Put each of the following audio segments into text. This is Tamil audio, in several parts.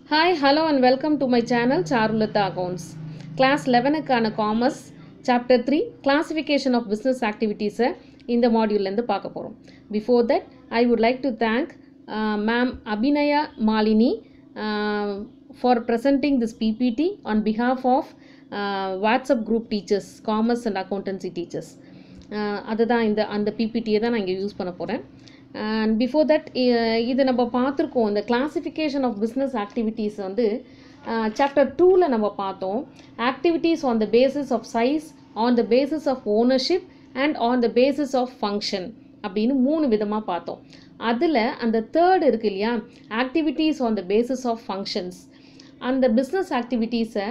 Hi hello and welcome to my channel Charulatha accounts class லெவனுக்கான commerce chapter three classification of business ஆக்டிவிட்டீஸை இந்த மாடியூல்லேருந்து பார்க்க போகிறோம் before that I would like to thank ma'am Abhinaya Malini for presenting this PPT on behalf of WhatsApp group teachers commerce and accountancy teachers அதுதான் இந்த அந்த பிபிடியை தான் நான் இங்கே யூஸ் பண்ண போகிறேன் அண்ட் பிஃபோர் தட் இது நம்ம பார்த்துருக்கோம் இந்த கிளாசிஃபிகேஷன் ஆஃப் பிஸ்னஸ் ஆக்டிவிட்டீஸ் வந்து சாப்டர் டூவில் நம்ம பார்த்தோம் activities on the basis of size on the basis of ownership and on the basis of function அப்படின்னு மூணு விதமாக பார்த்தோம் அதில் அந்த தேர்ட் இருக்கு இல்லையா activities on the basis of functions அந்த பிஸ்னஸ் ஆக்டிவிட்டீஸை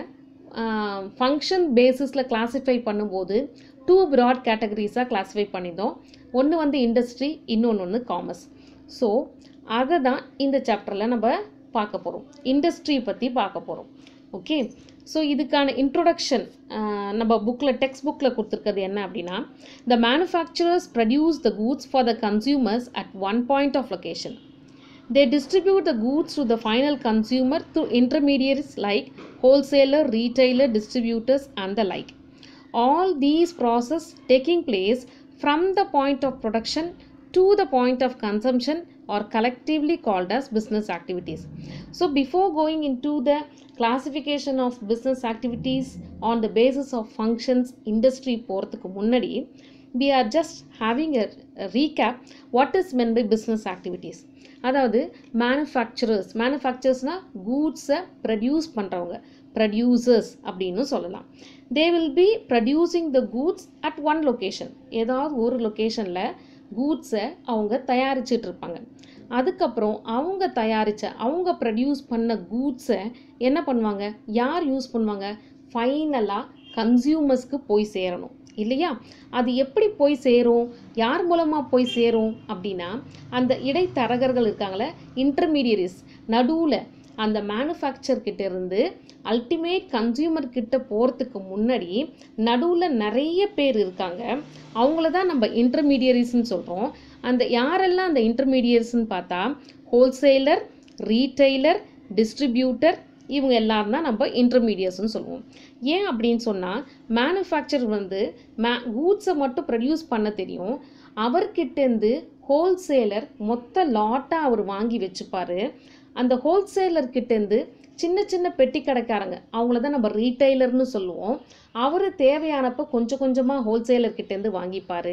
ஃபங்க்ஷன் பேசிஸில் கிளாஸிஃபை பண்ணும்போது டூ ப்ராட் கேட்டகரிஸாக கிளாஸிஃபை பண்ணியிருந்தோம் ஒன்று வந்து இண்டஸ்ட்ரி இன்னொன்று ஒன்று காமர்ஸ் ஸோ அதை தான் இந்த சாப்டரில் நம்ம பார்க்க போகிறோம் இண்டஸ்ட்ரி பற்றி பார்க்க போகிறோம் ஓகே ஸோ இதுக்கான இன்ட்ரொடக்ஷன் நம்ம புக்கில் டெக்ஸ்ட் புக்கில் கொடுத்துருக்கிறது என்ன அப்படின்னா the manufacturers produce the goods for the consumers at one point of location They distribute the goods to the final consumer through intermediaries like wholesaler, retailer, distributors, and the like. All these process taking place from the point of production to the point of consumption are collectively called as business activities. So, before going into the classification of business activities on the basis of functions, industry போகிறதுக்கு முன்னாடி we are just having a, a recap what is meant by business activities அதாவது மேனுஃபேக்சரர்ஸ் மேனுஃபேக்சர்ஸ்னால் கூட்ஸை ப்ரொடியூஸ் பண்ணுறவங்க ப்ரொடியூசர்ஸ் அப்படின்னு சொல்லலாம் they will be producing the goods at one location ஏதாவது ஒரு லொக்கேஷனில் கூட்ஸை அவங்க தயாரிச்சிட்டு இருப்பாங்க அதுக்கப்புறம் அவங்க தயாரித்த அவங்க ப்ரொடியூஸ் பண்ண கூட்ஸை என்ன பண்ணுவாங்க யார் யூஸ் பண்ணுவாங்க ஃபைனலாக கன்சியூமர்ஸ்க்கு போய் சேரணும் இல்லையா அது எப்படி போய் சேரும் யார் மூலமாக போய் சேரும் அப்படின்னா அந்த இடைத்தரகர்கள் இருக்காங்களே இன்டர்மீடியரிஸ் நடுவில் அந்த மேனுஃபேக்சர் கிட்ட இருந்து அல்டிமேட் கன்சியூமர் கிட்ட போகிறதுக்கு முன்னாடி நடுவில் நிறைய பேர் இருக்காங்க அவங்கள தான் நம்ம இன்டர்மீடியரிஸ்ன்னு சொல்கிறோம் அந்த யாரெல்லாம் அந்த இன்டர்மீடியட்ஸ்ன்னு பார்த்தா ஹோல்சேலர் ரீட்டைலர் டிஸ்ட்ரிபியூட்டர் இவங்க எல்லாரும் தான் நம்ம இன்டர்மீடியட்ஸ்னு சொல்லுவோம் ஏன் அப்படின்னு சொன்னால் மேனுஃபேக்சர் வந்து மே கூட்ஸை மட்டும் ப்ரொடியூஸ் பண்ண தெரியும் அவர்கிட்டேருந்து ஹோல்சேலர் மொத்த லாட்டாக அவர் வாங்கி வச்சுப்பார் அந்த ஹோல்சேலர்கிட்டேருந்து சின்ன சின்ன பெட்டி கடைக்காரங்க அவங்கள தான் நம்ம ரீட்டைலர்னு சொல்லுவோம் அவர் தேவையானப்போ கொஞ்சம் கொஞ்சமாக ஹோல்சேலர்கிட்டேருந்து வாங்கிப்பார்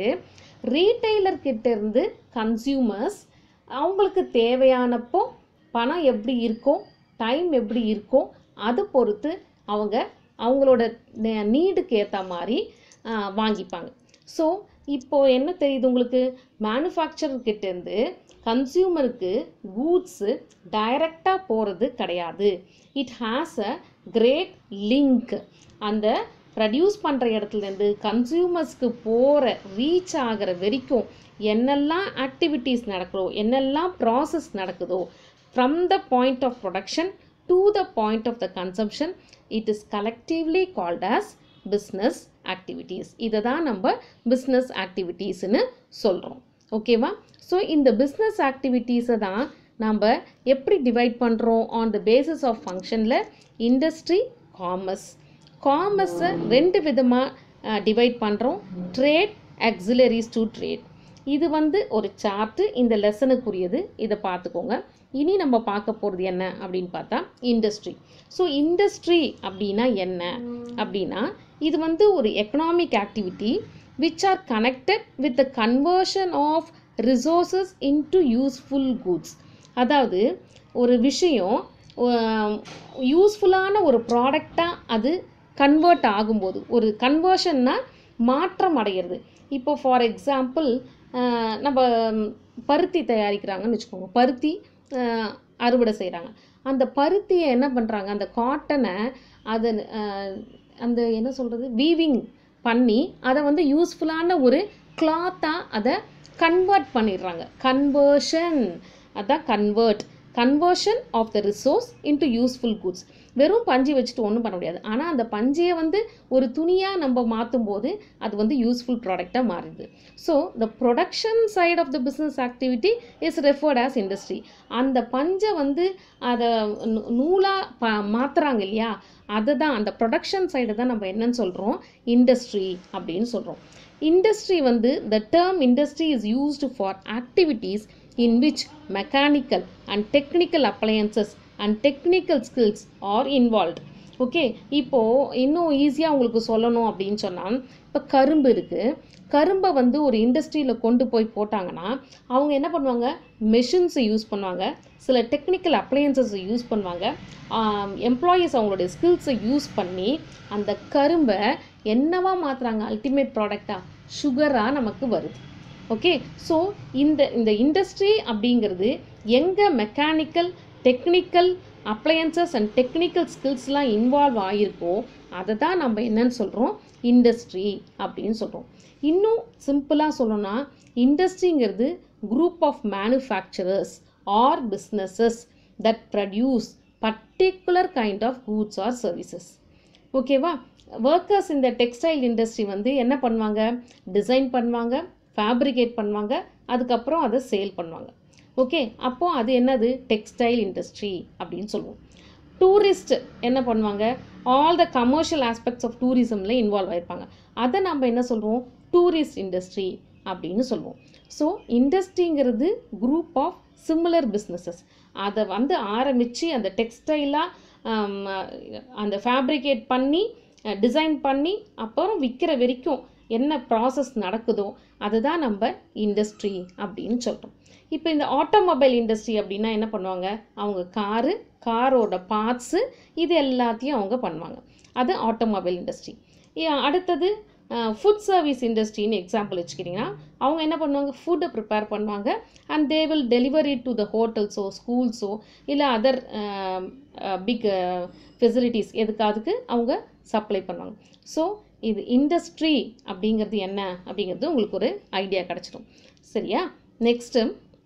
ரீட்டைலர்கிட்டேருந்து கன்சியூமர்ஸ் அவங்களுக்கு தேவையானப்போ பணம் எப்படி இருக்கும் டைம் எப்படி இருக்கும் அதை பொறுத்து அவங்க அவங்களோட நீடுக்கு ஏற்ற மாதிரி வாங்கிப்பாங்க ஸோ இப்போது என்ன தெரியுது உங்களுக்கு மேனுஃபேக்சர்கிட்டேருந்து கன்சியூமருக்கு கூட்ஸு டைரக்டாக போகிறது கிடையாது it has a great link அந்த ப்ரொடியூஸ் பண்ணுற இடத்துலேருந்து கன்சியூமர்ஸ்க்கு போகிற ரீச் ஆகிற வரைக்கும் என்னெல்லாம் ஆக்டிவிட்டீஸ் நடக்குதோ என்னெல்லாம் ப்ராசஸ் நடக்குதோ from the point of production to the point of the consumption it is collectively called as business activities இதை தான் நம்ம பிஸ்னஸ் ஆக்டிவிட்டீஸ்னு சொல்கிறோம் ஓகேவா ஸோ இந்த பிஸ்னஸ் ஆக்டிவிட்டீஸை தான் நம்ம எப்படி டிவைட் பண்ணுறோம் ஆன் த பேசிஸ் ஆஃப் ஃபங்க்ஷனில் இண்டஸ்ட்ரி காமர்ஸ் காமர்ஸை ரெண்டு விதமாக டிவைட் பண்ணுறோம் ட்ரேட் ஆக்சிலரிஸ் டு ட்ரேட் இது வந்து ஒரு சார்ட்டு இந்த லெசனுக்குரியது இதை பார்த்துக்கோங்க இனி நம்ம பார்க்க போகிறது என்ன அப்படின்னு பார்த்தா இண்டஸ்ட்ரி ஸோ இண்டஸ்ட்ரி அப்படின்னா என்ன அப்படின்னா இது வந்து ஒரு economic activity which are connected with the conversion of resources into useful goods அதாவது ஒரு விஷயம் யூஸ்ஃபுல்லான ஒரு ப்ராடக்டாக அது கன்வெர்ட் ஆகும்போது ஒரு கன்வர்ஷன்னா மாற்றம் அடைகிறது இப்போ ஃபார் எக்ஸாம்பிள் நம்ம பருத்தி தயாரிக்கிறாங்கன்னு வச்சுக்கோங்க பருத்தி அறுவடை செய்கிறாங்க அந்த பருத்தியை என்ன பண்ணுறாங்க அந்த காட்டனை அதை அந்த என்ன சொல்கிறது வீவிங் பண்ணி அதை வந்து யூஸ்ஃபுல்லான ஒரு கிளாத்தாக அதை கன்வெர்ட் பண்ணிடுறாங்க கன்வர்ஷன் அதான் convert conversion of the resource into useful goods வெறும் பஞ்சு வச்சுட்டு ஒன்றும் பண்ண முடியாது ஆனால் அந்த பஞ்சையை வந்து ஒரு துணியாக நம்ம மாற்றும் போது அது வந்து யூஸ்ஃபுல் ப்ராடக்டாக மாறுது so the production side of the business activity is referred as industry அந்த பஞ்சை வந்து அதை நூலாக ப மாற்றுறாங்க இல்லையா அதை தான் அந்த ப்ரொடக்ஷன் சைடு தான் நம்ம என்னன்னு சொல்கிறோம் இண்டஸ்ட்ரி அப்படின்னு சொல்கிறோம் இண்டஸ்ட்ரி வந்து the term industry is used for activities in which mechanical and technical appliances and technical skills are involved okay இப்போது இன்னும் ஈஸியாக உங்களுக்கு சொல்லணும் அப்படின்னு சொன்னால் இப்போ கரும்பு இருக்குது கரும்பை வந்து ஒரு இண்டஸ்ட்ரியில் கொண்டு போய் போட்டாங்கன்னா அவங்க என்ன பண்ணுவாங்க மெஷின்ஸை யூஸ் பண்ணுவாங்க சில டெக்னிக்கல் அப்ளையன்சஸை யூஸ் பண்ணுவாங்க எம்ப்ளாயீஸ் அவங்களுடைய ஸ்கில்ஸை யூஸ் பண்ணி அந்த கரும்பை என்னவா மாற்றுறாங்க அல்டிமேட் ப்ராடக்டாக சுகராக நமக்கு வருது ஓகே ஸோ இந்த இந்த இண்டஸ்ட்ரி அப்படிங்கிறது எங்கே mechanical technical appliances and technical ஸ்கில்ஸ்லாம் இன்வால்வ் ஆகிருக்கோ அதை தான் நம்ம என்னன்னு சொல்கிறோம் இண்டஸ்ட்ரி அப்படின்னு சொல்கிறோம் இன்னும் சிம்பிளாக சொல்லணும்னா இண்டஸ்ட்ரிங்கிறது group of manufacturers or businesses that produce particular kind of goods or services ஓகேவா ஒர்க்கர்ஸ் இந்த டெக்ஸ்டைல் இண்டஸ்ட்ரி வந்து என்ன பண்ணுவாங்க டிசைன் பண்ணுவாங்க ஃபேப்ரிகேட் பண்ணுவாங்க அதுக்கப்புறம் அதை சேல் பண்ணுவாங்க ஓகே அப்போது அது என்னது டெக்ஸ்டைல் இண்டஸ்ட்ரி அப்படின்னு சொல்லுவோம் டூரிஸ்ட் என்ன பண்ணுவாங்க all the commercial aspects of டூரிசமில் இன்வால்வ் ஆயிருப்பாங்க அதை நம்ம என்ன சொல்கிறோம் டூரிஸ்ட் இண்டஸ்ட்ரி அப்படின்னு சொல்லுவோம் ஸோ இண்டஸ்ட்ரிங்கிறது குரூப் ஆஃப் சிமிலர் பிஸ்னஸஸ் அதை வந்து ஆரம்பித்து அந்த டெக்ஸ்டைலாக அந்த ஃபேப்ரிகேட் பண்ணி டிசைன் பண்ணி அப்புறம் விற்கிற வரைக்கும் என்ன ப்ராசஸ் நடக்குதோ அதுதான் நம்ம இண்டஸ்ட்ரி அப்படின்னு சொல்கிறோம் இப்போ இந்த ஆட்டோமொபைல் இண்டஸ்ட்ரி அப்படின்னா என்ன பண்ணுவாங்க அவங்க காரு காரோட பார்ட்ஸு இது எல்லாத்தையும் அவங்க பண்ணுவாங்க அது ஆட்டோமொபைல் இண்டஸ்ட்ரி அடுத்தது ஃபுட் சர்வீஸ் இண்டஸ்ட்ரின்னு எக்ஸாம்பிள் வச்சுக்கிட்டிங்கன்னா அவங்க என்ன பண்ணுவாங்க ஃபுட்டை ப்ரிப்பேர் பண்ணுவாங்க and they will delivery to the ஹோட்டல்ஸோ ஸ்கூல்ஸோ இல்லை அதர் பிக் ஃபெசிலிட்டிஸ் எதுக்காதுக்கு அவங்க சப்ளை பண்ணுவாங்க ஸோ இது இண்டஸ்ட்ரி அப்படிங்கிறது என்ன அப்படிங்கிறது உங்களுக்கு ஒரு ஐடியா கிடச்சிடும் சரியா நெக்ஸ்ட்டு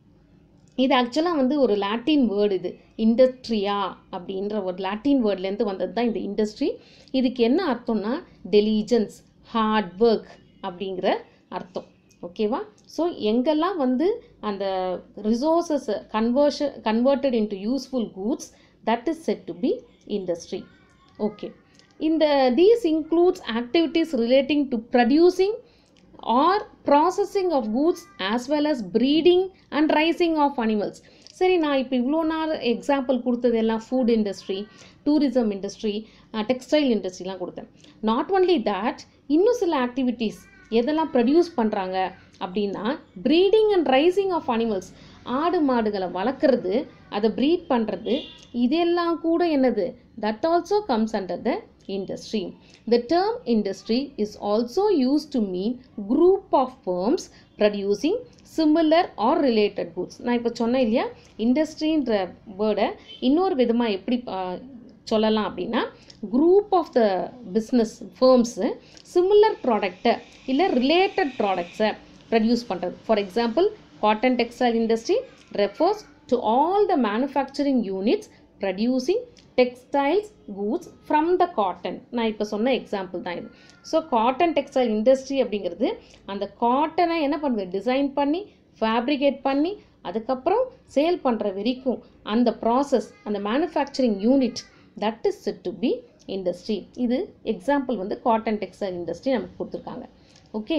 இது ஆக்சுவலாக வந்து ஒரு லாட்டின் வேர்டு இது இண்டஸ்ட்ரியா அப்படின்ற ஒரு லாட்டின் வேர்ட்லேருந்து வந்தது தான் இந்த இண்டஸ்ட்ரி இதுக்கு என்ன அர்த்தம்னா டெலிஜென்ஸ் ஹார்ட் ஒர்க் அப்படிங்கிற அர்த்தம் ஓகேவா ஸோ எங்கெல்லாம் வந்து அந்த resources conversion converted into useful goods that is set to be industry okay இந்த these includes activities relating to producing or processing of goods as well as breeding and raising of animals சரி நான் இப்போ இவ்வளோ நாள் எக்ஸாம்பிள் கொடுத்தது எல்லாம் food industry tourism industry textile இண்டஸ்ட்ரிலாம் கொடுத்தேன் நாட் ஒன்லி தேட் இன்னும் சில ஆக்டிவிட்டீஸ் எதெல்லாம் ப்ரொடியூஸ் பண்ணுறாங்க அப்படின்னா breeding and raising of animals ஆடு மாடுகளை வளர்க்குறது அதை ப்ரீட் பண்ணுறது இதெல்லாம் கூட என்னது that also comes under the industry. The term industry is also used to mean group of firms producing similar or related goods. நான் இப்போ சொன்னேன் இல்லையா இண்டஸ்ட்ரின்ற வேர்டை இன்னொரு விதமாக எப்படி சொல்லலாம் அப்படின்னா group of the business firms similar ப்ராடக்டை இல்லை ரிலேட்டட் ப்ராடக்ட்ஸை ப்ரொடியூஸ் பண்ணுறது for example cotton textile industry refers to all the manufacturing units producing textiles goods from the cotton நான் இப்போ சொன்ன எக்ஸாம்பிள் தான் இது ஸோ காட்டன் டெக்ஸ்டைல் இண்டஸ்ட்ரி அப்படிங்கிறது அந்த காட்டனை என்ன பண்ணுது டிசைன் பண்ணி ஃபேப்ரிகேட் பண்ணி அதுக்கப்புறம் சேல் பண்ணுற வரைக்கும் அந்த ப்ராசஸ் அந்த manufacturing unit that is set to be industry இது எக்ஸாம்பிள் வந்து காட்டன் டெக்ஸ்டைல் இண்டஸ்ட்ரி நமக்கு கொடுத்துருக்காங்க okay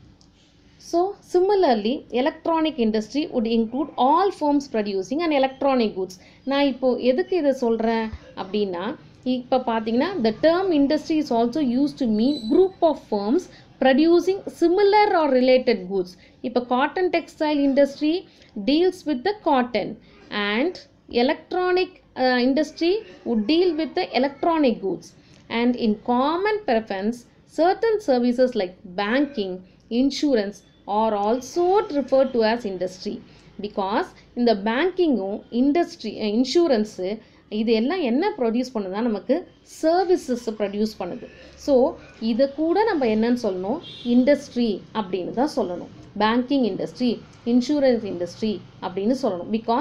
so similarly electronic industry would include all firms producing and electronic goods நான் இப்போது எதுக்கு இதை சொல்கிறேன் அப்படின்னா இப்போ பார்த்தீங்கன்னா the term industry is also used to mean group of firms producing similar or related goods இப்போ cotton textile industry deals with the cotton and electronic uh, industry would deal with the electronic goods and in common preference certain services like banking insurance are also referred to as industry because இந்த பேங்கிங்கும் இண்டஸ்ட்ரி இன்சூரன்ஸு இது எல்லாம் என்ன ப்ரொடியூஸ் பண்ணுதுன்னா நமக்கு சர்வீசஸ் ப்ரொடியூஸ் பண்ணுது ஸோ இதை கூட நம்ம என்னன்னு சொல்லணும் இண்டஸ்ட்ரி அப்படின்னு தான் சொல்லணும் பேங்கிங் இண்டஸ்ட்ரி இன்சூரன்ஸ் இண்டஸ்ட்ரி அப்படின்னு சொல்லணும் because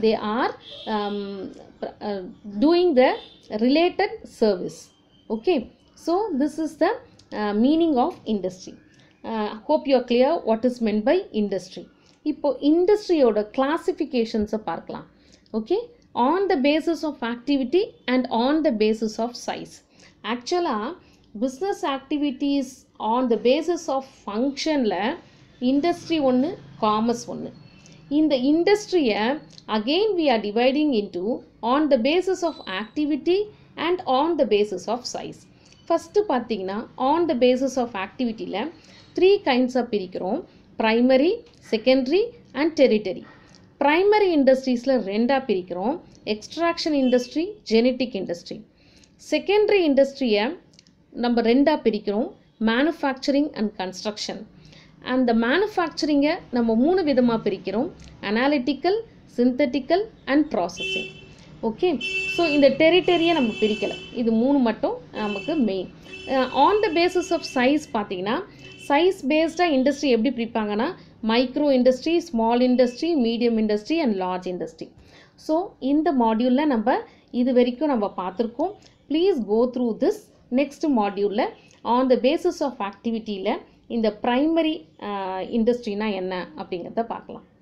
they are um, pr- uh, doing the related service okay so this is the uh, meaning of industry uh, hope you are clear what is meant by industry இப்போ இண்டஸ்ட்ரியோட கிளாசிஃபிகேஷன்ஸை பார்க்கலாம் okay on the basis of activity and on the basis of size ஆக்சுவலாக business activities on the basis of ஃபங்க்ஷனில் இண்டஸ்ட்ரி ஒன்று காமர்ஸ் ஒன்று இந்த இண்டஸ்ட்ரியை again we are dividing into on the basis of activity and on the basis of size first பார்த்தீங்கன்னா ஆன் த பேசிஸ் ஆஃப் ஆக்டிவிட்டியில் த்ரீ கைண்ட்ஸாக பிரிக்கிறோம் primary secondary and tertiary primary இண்டஸ்ட்ரீஸில் ரெண்டாக பிரிக்கிறோம் extraction industry genetic industry secondary இண்டஸ்ட்ரியை நம்ம ரெண்டாக பிரிக்கிறோம் மேனுஃபேக்சரிங் அண்ட் கன்ஸ்ட்ரக்ஷன் அந்த மேனுஃபேக்சரிங்கை நம்ம மூணு விதமாக பிரிக்கிறோம் analytical synthetical and processing okay so இந்த டெரிட்டரியை நம்ம பிரிக்கலை இது மூணு மட்டும் நமக்கு main on the basis of size பார்த்தீங்கன்னா சைஸ் பேஸ்டாக இண்டஸ்ட்ரி எப்படி பிரிப்பாங்கன்னா micro industry small industry medium industry and large industry so இந்த மாடியூலில் நம்ம இது வரைக்கும் நம்ம பார்த்துருக்கோம் please go through this next மாடியூலில் ஆன் த பேசிஸ் ஆஃப் ஆக்டிவிட்டியில் இந்த ப்ரைமரி இண்டஸ்ட்ரினா என்ன அப்படிங்கிறத பார்க்கலாம்